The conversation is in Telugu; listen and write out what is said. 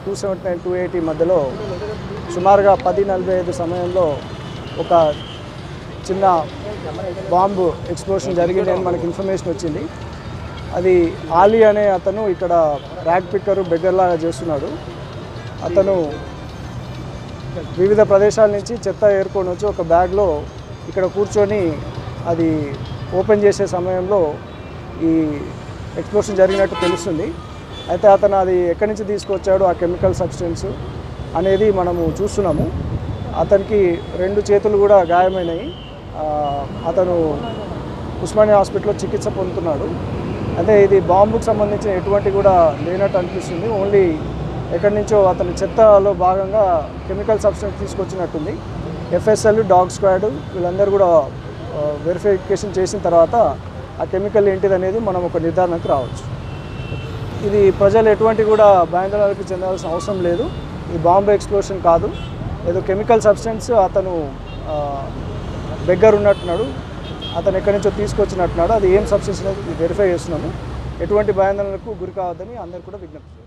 two seventy nine two eighty మధ్యలో సుమారుగా పది నలభై ఐదు సమయంలో ఒక చిన్న బాంబు ఎక్స్ప్లోషన్ జరిగింది అని మనకి ఇన్ఫర్మేషన్ వచ్చింది అది ఆలీ అనే అతను ఇక్కడ ర్యాక్ పిక్కరు బెగ్గర్లాగా చేస్తున్నాడు అతను వివిధ ప్రదేశాల నుంచి చెత్త ఏరుకొని వచ్చి ఒక బ్యాగ్లో ఇక్కడ కూర్చొని అది ఓపెన్ చేసే సమయంలో ఈ ఎక్స్ప్లోషన్ జరిగినట్టు తెలుస్తుంది అయితే అతను అది ఎక్కడి నుంచి తీసుకొచ్చాడు ఆ కెమికల్ సబ్స్టెన్స్ అనేది మనము చూస్తున్నాము అతనికి రెండు చేతులు కూడా గాయమైనాయి ఆ, అతను ఉస్మానియా హాస్పిటల్లో చికిత్స పొందుతున్నాడు అయితే ఇది బాంబుకు సంబంధించిన ఎటువంటి కూడా లేనట్టు అనిపిస్తుంది ఓన్లీ ఎక్కడి నుంచో అతని చెత్తలో భాగంగా కెమికల్ సబ్స్టెన్స్ తీసుకొచ్చినట్టుంది ఎఫ్ఎస్ఎల్ డాగ్ స్క్వాడ్ వీళ్ళందరూ కూడా వెరిఫికేషన్ చేసిన తర్వాత ఆ కెమికల్ ఏంటిది అనేది మనం ఒక నిర్ధారణకు రావచ్చు ఇది ప్రజలు ఎటువంటి కూడా భయాందోళనకు చెందాల్సిన అవసరం లేదు ఇది బాంబు ఎక్స్ప్లోషన్ కాదు ఏదో కెమికల్ సబ్స్టెన్స్ అతను దగ్గర ఉన్నట్టున్నాడు అతను ఎక్కడి నుంచో తీసుకొచ్చినట్టున్నాడు అది ఏం సబ్స్టెన్స్ అనేది వెరిఫై చేస్తున్నాము ఎటువంటి భయాందోళనకు గురి కావద్దని అందరు కూడా విజ్ఞప్తి